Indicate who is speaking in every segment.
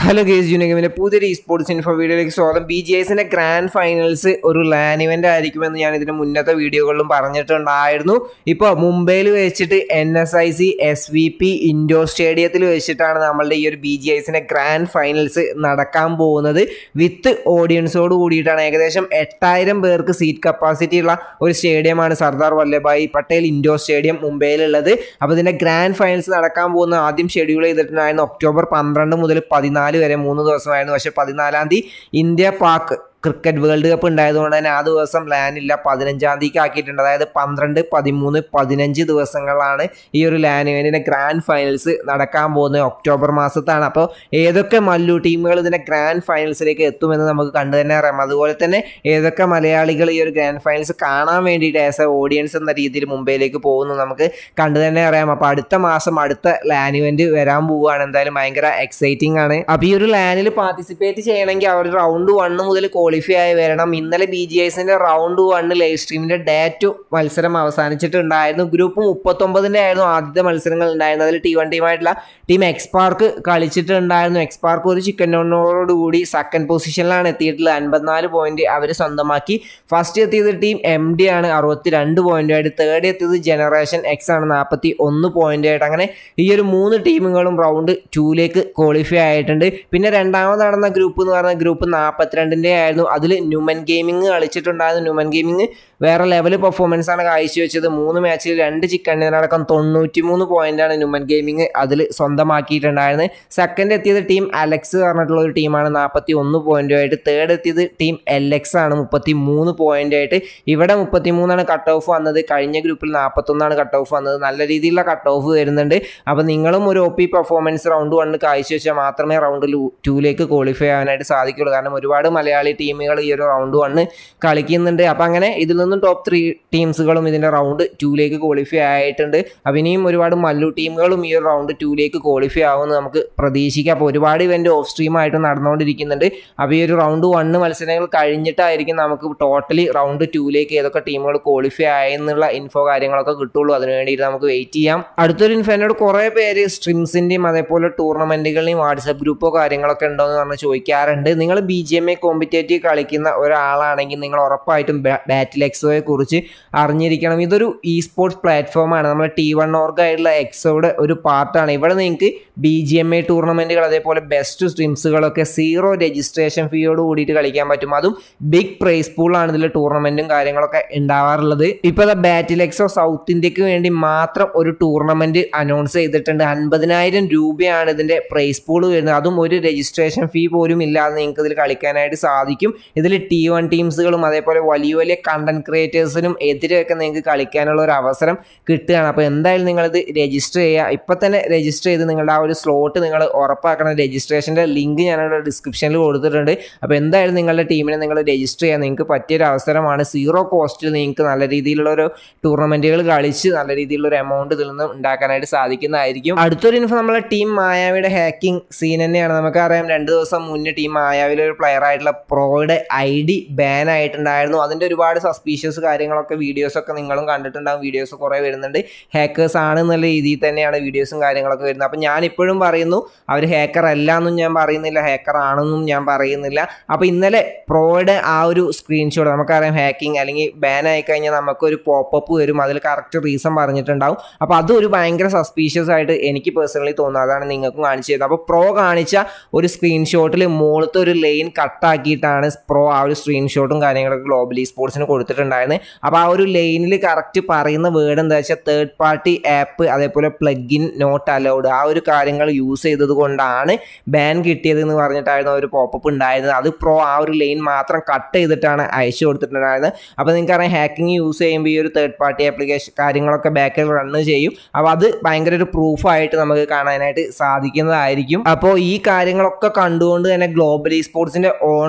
Speaker 1: hello guys ജൂനിയഗമിൻ്റെ പുതിയൊരു ഈ sports info വീഡിയോയിലേക്ക് സ്വാഗതം ബി ജി എസിൻ്റെ ഗ്രാൻഡ് ഫൈനൽസ് ഒരു ലാൻ ഇവൻ്റ് ആയിരിക്കുമെന്ന് ഞാൻ ഇതിന് മുന്നത്തെ വീഡിയോകളിലും പറഞ്ഞിട്ടുണ്ടായിരുന്നു ഇപ്പോൾ മുംബൈയിൽ വെച്ചിട്ട് N S C I S V P indoor സ്റ്റേഡിയത്തിൽ വെച്ചിട്ടാണ് നമ്മളുടെ ഈ ഒരു ബി ജി എസിൻ്റെ ഗ്രാൻഡ് ഫൈനൽസ് നടക്കാൻ പോകുന്നത് വിത്ത് ഓഡിയൻസോട് കൂടിയിട്ടാണ് ഏകദേശം എട്ടായിരം പേർക്ക് സീറ്റ് കപ്പാസിറ്റി ഉള്ള ഒരു സ്റ്റേഡിയമാണ് സർദാർ വല്ലഭായ് പട്ടേൽ ഇൻഡോർ സ്റ്റേഡിയം മുംബൈയിലുള്ളത് അപ്പോൾ ഇതിൻ്റെ ഗ്രാൻഡ് ഫൈനൽസ് നടക്കാൻ പോകുന്ന ആദ്യം ഷെഡ്യൂൾ ചെയ്തിട്ടുണ്ടായിരുന്നു ഒക്ടോബർ പന്ത്രണ്ട് മുതൽ പതിനാല് വരെ മൂന്ന് ദിവസമായിരുന്നു പക്ഷേ പതിനാലാം തീയതി India Pak cricket world cup ഉണ്ടായതുകൊണ്ട് തന്നെ ആ ദിവസം ലാൻ ഇല്ല പതിനഞ്ചാം തീയതിക്ക് ആക്കിയിട്ടുണ്ട് അതായത് പന്ത്രണ്ട് പതിമൂന്ന് പതിനഞ്ച് ദിവസങ്ങളാണ് ഈ ഒരു ലാൻ ഇവൻറ്റിൻ്റെ ഗ്രാൻഡ് ഫൈനൽസ് നടക്കാൻ പോകുന്നത് ഒക്ടോബർ മാസത്താണ് അപ്പോൾ ഏതൊക്കെ മല്ലു ടീമുകൾ ഇതിൻ്റെ ഗ്രാൻഡ് ഫൈനൽസിലേക്ക് എത്തുമെന്ന് നമുക്ക് കണ്ടു തന്നെ അറിയാം അതുപോലെ തന്നെ ഏതൊക്കെ മലയാളികൾ ഈ ഒരു ഗ്രാൻഡ് ഫൈനൽസ് കാണാൻ വേണ്ടിയിട്ട് ആസ് എ ഓഡിയൻസ് എന്ന രീതിയിൽ മുംബൈയിലേക്ക് പോകുന്നു നമുക്ക് കണ്ടു തന്നെ അറിയാം അപ്പോൾ അടുത്ത മാസം അടുത്ത ലാൻ ഇവൻറ്റ് വരാൻ പോവുകയാണ് എന്തായാലും ഭയങ്കര എക്സൈറ്റിംഗ് ആണ് അപ്പോൾ ഈ ഒരു ലാനിൽ പാർട്ടിസിപ്പേറ്റ് ചെയ്യണമെങ്കിൽ അവർ റൗണ്ട് വണ്ണ് മുതൽ ക്വാളിഫൈ ആയി വരണം ഇന്നലെ ബി ജി എസിൻ്റെ റൗണ്ട് വണ്ണ് ലൈവ് സ്ട്രീമിൻ്റെ ഡേ ടു മത്സരം അവസാനിച്ചിട്ടുണ്ടായിരുന്നു ഗ്രൂപ്പ് മുപ്പത്തൊമ്പതിൻ്റെ ആയിരുന്നു ആദ്യത്തെ മത്സരങ്ങൾ ഉണ്ടായിരുന്നത് അതിൽ ടി വൺ ടീമായിട്ടുള്ള ടീം എക്സ്പാർക്ക് കളിച്ചിട്ടുണ്ടായിരുന്നു എക്സ്പാർക്ക് ഒരു ചിക്കൻ ഡൗണോട് കൂടി സെക്കൻഡ് പൊസിഷനിലാണ് എത്തിയിട്ടുള്ളത് അൻപത്തിനാല് പോയിന്റ് അവർ സ്വന്തമാക്കി ഫസ്റ്റ് എത്തിയത് ടീം എം ഡി ആണ് അറുപത്തി രണ്ട് പോയിന്റുമായിട്ട് തേർഡ് എത്തിയത് ജനറേഷൻ എക്സ് ആണ് നാൽപ്പത്തി ഒന്ന് പോയിന്റുമായിട്ട് അങ്ങനെ ഈ ഒരു മൂന്ന് ടീമുകളും റൗണ്ട് ടൂലേക്ക് ക്വാളിഫൈ ആയിട്ടുണ്ട് പിന്നെ രണ്ടാമത് നടന്ന ഗ്രൂപ്പ് എന്ന് പറയുന്ന ഗ്രൂപ്പ് നാൽപ്പത്തിരണ്ടിൻ്റെ ആയിരുന്നു അതിൽ ന്യൂമൻ ഗെയിമിംഗ് കളിച്ചിട്ടുണ്ടായിരുന്നു ന്യൂമൻ ഗെയിമിംഗ് വേറെ ലെവൽ പെർഫോമൻസ് ആണ് കാഴ്ചവെച്ചത് മൂന്ന് മാച്ചിൽ രണ്ട് ചിക്കണിനടക്കം തൊണ്ണൂറ്റി മൂന്ന് പോയിന്റാണ് ന്യൂമൻ ഗെയിമിംഗ് അതിൽ സ്വന്തമാക്കിയിട്ടുണ്ടായിരുന്നത് സെക്കൻഡ് എത്തിയത് ടീം അലക്സ് പറഞ്ഞിട്ടുള്ള ഒരു ടീമാണ് നാൽപ്പത്തി ഒന്ന് പോയിന്റുമായിട്ട് തേർഡ് എത്തിയത് ടീം എൽ എക്സ് ആണ് മുപ്പത്തി മൂന്ന് പോയിന്റായിട്ട് ഇവിടെ മുപ്പത്തി മൂന്നാണ് കട്ട് ഓഫ് വന്നത് കഴിഞ്ഞ ഗ്രൂപ്പിൽ നാൽപ്പത്തൊന്നാണ് കട്ട് ഓഫ് വന്നത് നല്ല രീതിയിലുള്ള കട്ട് ഓഫ് വരുന്നുണ്ട് അപ്പോൾ നിങ്ങളും ഒരു O P performance round one കാഴ്ചവെച്ചാൽ മാത്രമേ റൗണ്ട് ടൂലേക്ക് ക്വാളിഫൈ ആവാനായിട്ട് സാധിക്കുള്ളൂ കാരണം ഒരുപാട് മലയാളി ടീമുകൾ ഈ ഒരു റൗണ്ട് വണ്ണ് കളിക്കുന്നുണ്ട് അപ്പോൾ അങ്ങനെ ഇതിൽ നിന്നും ടോപ്പ് ത്രീ ടീംസുകളും ഇതിൻ്റെ റൗണ്ട് ടൂലേക്ക് ക്വാളിഫൈ ആയിട്ടുണ്ട് അപ്പോൾ ഇനിയും ഒരുപാട് മല്ലു ടീമുകളും ഈ ഒരു റൗണ്ട് ടൂലേക്ക് ക്വാളിഫൈ ആവുമെന്ന് നമുക്ക് പ്രതീക്ഷിക്കാം അപ്പോൾ ഒരുപാട് ഇവൻ്റ് ഓഫ് സ്ട്രീം ആയിട്ട് നടന്നുകൊണ്ടിരിക്കുന്നുണ്ട് അപ്പോൾ ഈ ഒരു റൗണ്ട് വണ്ണ് മത്സരങ്ങൾ കഴിഞ്ഞിട്ടായിരിക്കും നമുക്ക് ടോട്ടലി റൗണ്ട് ടൂലേക്ക് ഏതൊക്കെ ടീമുകൾ ക്വാളിഫൈ ആയെന്നുള്ള ഇൻഫോ കാര്യങ്ങളൊക്കെ കിട്ടുള്ളൂ അതിന് വേണ്ടിയിട്ട് നമുക്ക് വെയിറ്റ് ചെയ്യാം അടുത്തൊരു ഇൻഫോ എന്നോട് കുറേ പേര് സ്ട്രിംസിൻ്റെയും അതേപോലെ ടൂർണമെൻറ്റുകളുടെയും വാട്സപ്പ് ഗ്രൂപ്പോ കാര്യങ്ങളൊക്കെ ഉണ്ടോ എന്ന് പറഞ്ഞ് ചോദിക്കാറുണ്ട് നിങ്ങൾ B G M I competitive കളിക്കുന്ന ഒരാളാണെങ്കിൽ നിങ്ങൾ ഉറപ്പായിട്ടും ബാറ്റിൽ എക്സോയെ കുറിച്ച് അറിഞ്ഞിരിക്കണം ഇതൊരു ഇ സ്പോർട്സ് പ്ലാറ്റ്ഫോമാണ് നമ്മുടെ ടി വൺ ഓർഗ് ആയിട്ടുള്ള എക്സോയുടെ ഒരു പാർട്ടാണ് ഇവിടെ നിങ്ങൾക്ക് ബി ജി എം എ ടൂർണമെൻറ്റുകൾ അതേപോലെ ബെസ്റ്റ് സ്ട്രീംസുകളൊക്കെ സീറോ രജിസ്ട്രേഷൻ ഫീയോട് കൂടിയിട്ട് കളിക്കാൻ പറ്റും അതും ബിഗ് പ്രൈസ് പൂളാണ് ഇതിൽ ടൂർണമെൻറ്റും കാര്യങ്ങളൊക്കെ ഉണ്ടാവാറുള്ളത് ഇപ്പോൾ ദ ബാറ്റിൽ എക്സോ സൗത്ത് ഇന്ത്യക്ക് വേണ്ടി മാത്രം ഒരു ടൂർണമെൻറ്റ് അനൗൺസ് ചെയ്തിട്ടുണ്ട് അൻപതിനായിരം രൂപയാണ് ഇതിൻ്റെ പ്രൈസ് പൂൾ വരുന്നത് അതും ഒരു രജിസ്ട്രേഷൻ ഫീ പോലും ഇല്ലാതെ നിങ്ങൾക്ക് ഇതിൽ കളിക്കാനായിട്ട് സാധിക്കും ഇതിൽ ടി വൺ ടീംസുകളും അതേപോലെ വലിയ വലിയ കണ്ടന്റ് ക്രിയേറ്റേഴ്സിനും എതിരെയൊക്കെ നിങ്ങൾക്ക് കളിക്കാനുള്ള ഒരു അവസരം കിട്ടുകയാണ് അപ്പോൾ എന്തായാലും നിങ്ങളിത് രജിസ്റ്റർ ചെയ്യുക ഇപ്പം തന്നെ രജിസ്റ്റർ ചെയ്ത് നിങ്ങളുടെ ആ ഒരു സ്ലോട്ട് നിങ്ങൾ ഉറപ്പാക്കണം രജിസ്ട്രേഷൻ്റെ ലിങ്ക് ഞാനിവിടെ ഡിസ്ക്രിപ്ഷനിൽ കൊടുത്തിട്ടുണ്ട് അപ്പോൾ എന്തായാലും നിങ്ങളുടെ ടീമിനെ നിങ്ങൾ രജിസ്റ്റർ ചെയ്യാൻ നിങ്ങൾക്ക് പറ്റിയൊരു അവസരമാണ് സീറോ കോസ്റ്റിൽ നിങ്ങൾക്ക് നല്ല രീതിയിലുള്ള ഒരു ടൂർണമെൻറ്റുകൾ കളിച്ച് നല്ല രീതിയിലുള്ള ഒരു എമൗണ്ട് ഇതിൽ നിന്ന് ഉണ്ടാക്കാനായിട്ട് സാധിക്കുന്നതായിരിക്കും അടുത്തൊരു ഇൻഫോ നമ്മളെ ടീം മായാവിയുടെ ഹാക്കിംഗ് സീൻ തന്നെയാണ് നമുക്കറിയാം രണ്ട് ദിവസം മുന്നേ ടീം മായാവിലെ ഒരു പ്ലെയർ ആയിട്ടുള്ള പ്രോയുടെ ഐ ഡി ബാൻ ആയിട്ടുണ്ടായിരുന്നു അതിൻ്റെ ഒരുപാട് സസ്പീഷ്യസ് കാര്യങ്ങളൊക്കെ വീഡിയോസൊക്കെ നിങ്ങളും കണ്ടിട്ടുണ്ടാകും വീഡിയോസ് കുറേ വരുന്നുണ്ട് ഹാക്കേഴ്സ് ആണ് എന്നുള്ള രീതിയിൽ തന്നെയാണ് വീഡിയോസും കാര്യങ്ങളൊക്കെ വരുന്നത് അപ്പം ഞാൻ ഇപ്പോഴും പറയുന്നു അവർ ഹാക്കർ അല്ല എന്നും ഞാൻ പറയുന്നില്ല ഹാക്കർ ആണെന്നും ഞാൻ പറയുന്നില്ല അപ്പോൾ ഇന്നലെ പ്രോയുടെ ആ ഒരു സ്ക്രീൻഷോട്ട് നമുക്കറിയാം ഹാക്കിംഗ് അല്ലെങ്കിൽ ബാൻ ആയി കഴിഞ്ഞാൽ നമുക്കൊരു പോപ്പപ്പ് വരും അതിൽ കറക്റ്റ് റീസൺ പറഞ്ഞിട്ടുണ്ടാവും അപ്പോൾ അതൊരു ഭയങ്കര സസ്പീഷ്യസ് ആയിട്ട് എനിക്ക് പേഴ്സണലി തോന്നുന്നു അതാണ് നിങ്ങൾക്കും കാണിച്ചു തരുന്നത് അപ്പോൾ പ്രോ കാണിച്ച ഒരു സ്ക്രീൻഷോട്ടിൽ മുകളത്തെ ഒരു ലൈൻ കട്ടാക്കിയിട്ടാണ് പ്രോ ആ ഒരു സ്ക്രീൻഷോട്ടും കാര്യങ്ങളൊക്കെ ഗ്ലോബലി സ്പോർട്സിന് കൊടുത്തിട്ടുണ്ടായിരുന്നത് അപ്പോൾ ആ ഒരു ലൈനിൽ കറക്റ്റ് പറയുന്ന വേർഡ് എന്താ വെച്ചാൽ തേർഡ് പാർട്ടി ആപ്പ് അതേപോലെ പ്ലഗിൻ നോട്ട് അലൗഡ് ആ ഒരു കാര്യങ്ങൾ യൂസ് ചെയ്തത് കൊണ്ടാണ് ബാൻ കിട്ടിയത് എന്ന് പറഞ്ഞിട്ടായിരുന്നു ഒരു പോപ്പപ്പ് ഉണ്ടായിരുന്നത് അത് പ്രോ ആ ഒരു ലൈൻ മാത്രം കട്ട് ചെയ്തിട്ടാണ് അയച്ചു കൊടുത്തിട്ടുണ്ടായിരുന്നത് അപ്പോൾ നിങ്ങൾക്കറിയാം ഹാക്കിംഗ് യൂസ് ചെയ്യുമ്പോൾ ഈ ഒരു തേർഡ് പാർട്ടി ആപ്ലിക്കേഷൻ കാര്യങ്ങളൊക്കെ ബാക്കിൽ റണ്ണ് ചെയ്യും അപ്പോൾ അത് ഭയങ്കര ഒരു പ്രൂഫായിട്ട് നമുക്ക് കാണാനായിട്ട് സാധിക്കുന്നതായിരിക്കും അപ്പോൾ ഈ കാര്യങ്ങളൊക്കെ കണ്ടുകൊണ്ട് തന്നെ ഗ്ലോബൽ സ്പോർട്സിൻ്റെ ഓണർ ഇതിൻ്റെ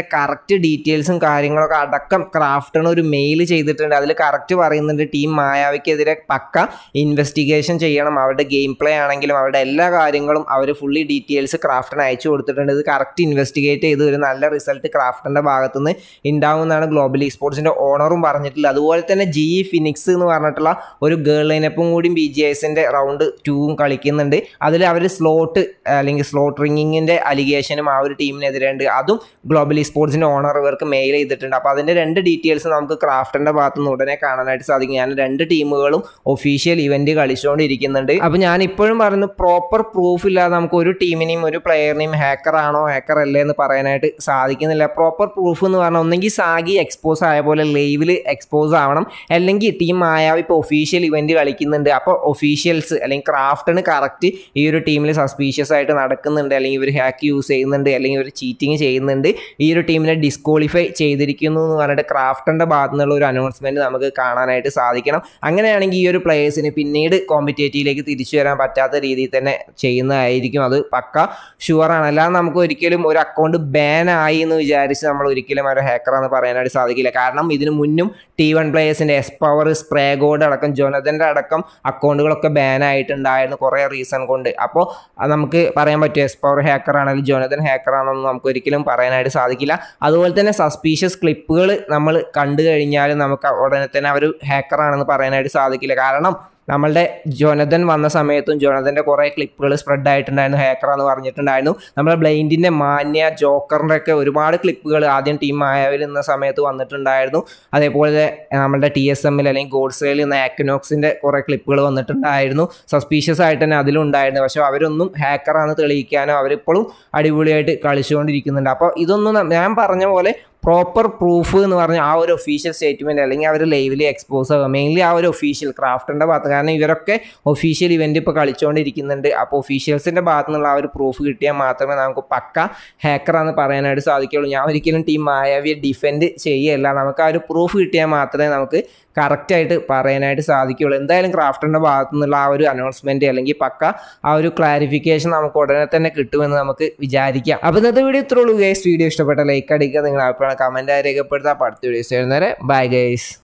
Speaker 1: കറക്റ്റ് ഡീറ്റെയിൽസും കാര്യങ്ങളൊക്കെ അടക്കം ക്രാഫ്റ്റണ് ഒരു മെയിൽ ചെയ്തിട്ടുണ്ട് അതിൽ കറക്റ്റ് പറയുന്നുണ്ട് ടീം മായാവിക്കെതിരെ പക്ക ഇൻവെസ്റ്റിഗേഷൻ ചെയ്യണം അവരുടെ ഗെയിം പ്ലേ ആണെങ്കിലും അവരുടെ എല്ലാ കാര്യങ്ങളും അവർ ഫുള്ളി ഡീറ്റെയിൽസ് ക്രാഫ്റ്റിന് അയച്ചു കൊടുത്തിട്ടുണ്ട് ഇത് കറക്റ്റ് ഇൻവെസ്റ്റിഗേറ്റ് ചെയ്ത് ഒരു നല്ല റിസൾട്ട് ക്രാഫ്റ്റിൻ്റെ ഭാഗത്തുനിന്ന് ഉണ്ടാവുമെന്നാണ് ഗ്ലോബൽ ഇ സ്പോർട്സിൻ്റെ ഓണറും പറഞ്ഞിട്ടുള്ളത് അതുപോലെ തന്നെ ജി ഇ ഫിനിക്സ് എന്ന് പറഞ്ഞിട്ടുള്ള ഒരു ഗേൾ ലൈനപ്പും കൂടി ബി ജി എസിൻ്റെ റൗണ്ട് ടൂവും കളിക്കുന്നുണ്ട് അതിൽ അവർ സ്ലോട്ട് അല്ലെങ്കിൽ സ്ലോട്ട് റിങ്ങിങ്ങിൻ്റെ അലിഗേഷനും ആ ഒരു ടീമിനെതിരെ ഉണ്ട് അതും ഗ്ലോബൽ ഇ സ്പോർട്സിൻ്റെ ഓണർ ഇവർക്ക് മെയിൽ ചെയ്തിട്ടുണ്ട് അപ്പോൾ അതിൻ്റെ രണ്ട് ഡീറ്റെയിൽസ് നമുക്ക് ക്രാഫ്റ്റിൻ്റെ ഭാഗത്ത് നിന്ന് ഉടനെ കാണാനായിട്ട് സാധിക്കും ഞാൻ രണ്ട് ടീമുകളും ഒഫീഷ്യൽ ഇവന്റ് കളിച്ചുകൊണ്ടിരിക്കുന്നുണ്ട് അപ്പോൾ ഞാൻ ഇപ്പോഴും പറയുന്നു പ്രോപ്പർ പ്രൂഫ് ഇല്ലാതെ നമുക്ക് ഒരു ടീമിനെയും ഒരു പ്ലെയറിനെയും ഹാക്കർ ആണോ ഹാക്കർ അല്ലേ എന്ന് പറയാനായിട്ട് സാധിക്കുന്നില്ല പ്രോപ്പർ പ്രൂഫ് എന്ന് പറഞ്ഞാൽ ഒന്നെങ്കിൽ സാഗി എക്സ്പോസ് ആയ പോലെ ലൈവിൽ എക്സ്പോസ് ആവണം അല്ലെങ്കിൽ ടീം മായാവ് ഇപ്പോൾ ഒഫീഷ്യൽ ഇവന്റ് കളിക്കുന്നുണ്ട് അപ്പോൾ ഒഫീഷ്യൽസ് അല്ലെങ്കിൽ ക്രാഫ്റ്റിന് കറക്റ്റ് ഈ ഒരു ടീമിൽ സസ്പീഷ്യസ് ആയിട്ട് നടക്കുന്നുണ്ട് അല്ലെങ്കിൽ ഇവർ ഹാക്ക് യൂസ് ചെയ്യുന്നുണ്ട് അല്ലെങ്കിൽ ഇവർ ചീറ്റിംഗ് ചെയ്യുന്നുണ്ട് ഈ ഒരു ടീമിനെ ഡിസ്ക്വാളിഫൈ ചെയ്തിരിക്കുന്നു എന്ന് പറഞ്ഞിട്ട് ക്രാഫ്റ്റിൻ്റെ ഭാഗത്തു നിന്നുള്ള ഒരു അനൗൺസ്മെന്റ് നമുക്ക് കാണാനായിട്ട് സാധിക്കണം അങ്ങനെയാണെങ്കിൽ ഈ ഒരു പ്ലേയേഴ്സിന് പിന്നീട് കോമ്പറ്റേറ്റീവിലേക്ക് തിരിച്ചു വരാൻ പറ്റാത്ത രീതിയിൽ തന്നെ ചെയ്യുന്നതായിരിക്കും അത് പക്ക ഷുവറാണ് അല്ലാതെ നമുക്ക് ഒരിക്കലും ഒരു അക്കൗണ്ട് ബാൻ ആയി എന്ന് വിചാരിച്ച് നമ്മൾ ഒരിക്കലും ഒരു ഹാക്കറാന്ന് പറയാനായിട്ട് സാധിക്കില്ല കാരണം ഇതിനു മുന്നും ടി വൺ പ്ലേയേഴ്സിൻ്റെ എസ് പവർ സ്പ്രേ ഗോഡ് അടക്കം ജോനതൻ്റെ അടക്കം അക്കൗണ്ടുകളൊക്കെ ബാൻ ആയിട്ടുണ്ടായിരുന്നു കുറേ റീസൺ കൊണ്ട് അപ്പോൾ അത് നമുക്ക് പറയാൻ പറ്റും എസ് പവർ ഹാക്കർ ആണെങ്കിൽ ജോനതൻ ഹാക്കർ ആണെന്നൊന്നും നമുക്ക് ഒരിക്കലും പറയാനായിട്ട് സാധിക്കില്ല അതുപോലെ തന്നെ സസ്പീഷ്യസ് ക്ലിപ്പുകൾ നമ്മൾ കണ്ടു കഴിഞ്ഞാൽ നമുക്ക് ഉടനെ തന്നെ അവർ ഹാക്കറാണെന്ന് പറയാനായിട്ട് സാധിക്കില്ല കാരണം നമ്മളുടെ ജോനതൻ വന്ന സമയത്തും ജോനതൻ്റെ കുറേ ക്ലിപ്പുകൾ സ്പ്രെഡ് ആയിട്ടുണ്ടായിരുന്നു ഹാക്കറാന്ന് പറഞ്ഞിട്ടുണ്ടായിരുന്നു നമ്മുടെ ബ്ലൈൻഡിൻ്റെ മാന്യ ജോക്കറിൻ്റെ ഒക്കെ ഒരുപാട് ക്ലിപ്പുകൾ ആദ്യം ടീം മായാവിൽ നിന്ന സമയത്ത് വന്നിട്ടുണ്ടായിരുന്നു അതേപോലെ നമ്മുടെ ടി എസ് എമ്മിൽ അല്ലെങ്കിൽ ഗോഡ്സയിൽ നിന്ന് ആക്കനോക്സിൻ്റെ കുറേ ക്ലിപ്പുകൾ വന്നിട്ടുണ്ടായിരുന്നു സസ്പീഷ്യസ് ആയിട്ട് തന്നെ അതിലും ഉണ്ടായിരുന്നു പക്ഷേ അവരൊന്നും ഹാക്കറാന്ന് തെളിയിക്കാനോ അവരിപ്പോഴും അടിപൊളിയായിട്ട് കളിച്ചുകൊണ്ടിരിക്കുന്നുണ്ട് അപ്പോൾ ഇതൊന്നും ന- ഞാൻ പറഞ്ഞ പോലെ പ്രോപ്പർ പ്രൂഫ് എന്ന് പറഞ്ഞ ആ ഒരു ഒഫീഷ്യൽ സ്റ്റേറ്റ്മെൻറ്റ് അല്ലെങ്കിൽ അവർ ലൈവിലി എക്സ്പോസ് ആവുക മെയിൻലി ആ ഒരു ഒഫീഷ്യൽ ക്രാഫ്റ്റിൻ്റെ ഭാഗത്ത് കാരണം ഇവരൊക്കെ ഒഫീഷ്യൽ ഇവൻ്റ് ഇപ്പോൾ കളിച്ചുകൊണ്ടിരിക്കുന്നുണ്ട് അപ്പോൾ ഒഫീഷ്യൽസിൻ്റെ ഭാഗത്തു നിന്നുള്ള ആ ഒരു പ്രൂഫ് കിട്ടിയാൽ മാത്രമേ നമുക്ക് പക്ക ഹാക്കറാന്ന് പറയാനായിട്ട് സാധിക്കുള്ളൂ ഞാൻ ഒരിക്കലും ടീം മായാവിയെ ഡിഫെൻഡ് ചെയ്യല്ല നമുക്ക് ആ ഒരു പ്രൂഫ് കിട്ടിയാൽ മാത്രമേ നമുക്ക് കറക്റ്റായിട്ട് പറയാനായിട്ട് സാധിക്കുകയുള്ളൂ എന്തായാലും ക്രാഫ്റ്റിൻ്റെ ഭാഗത്തു നിന്നുള്ള ആ ഒരു അനൗൺസ്മെൻറ്റ് അല്ലെങ്കിൽ പക്ക ആ ഒരു ക്ലാരിഫിക്കേഷൻ നമുക്ക് ഉടനെ തന്നെ കിട്ടുമെന്ന് നമുക്ക് വിചാരിക്കാം അപ്പോൾ ഇന്നത്തെ വീഡിയോ ഇത്രേ ഉള്ളൂ ഗൈസ് വീഡിയോ ഇഷ്ടപ്പെട്ട ലൈക്ക് അടിക്കുക നിങ്ങളുടെ അഭിപ്രായം കമൻറ്റായി രേഖപ്പെടുത്തുക അപ്പോൾ അടുത്ത വീഡിയോസ് വരുന്നവരെ ബൈ ഗൈസ്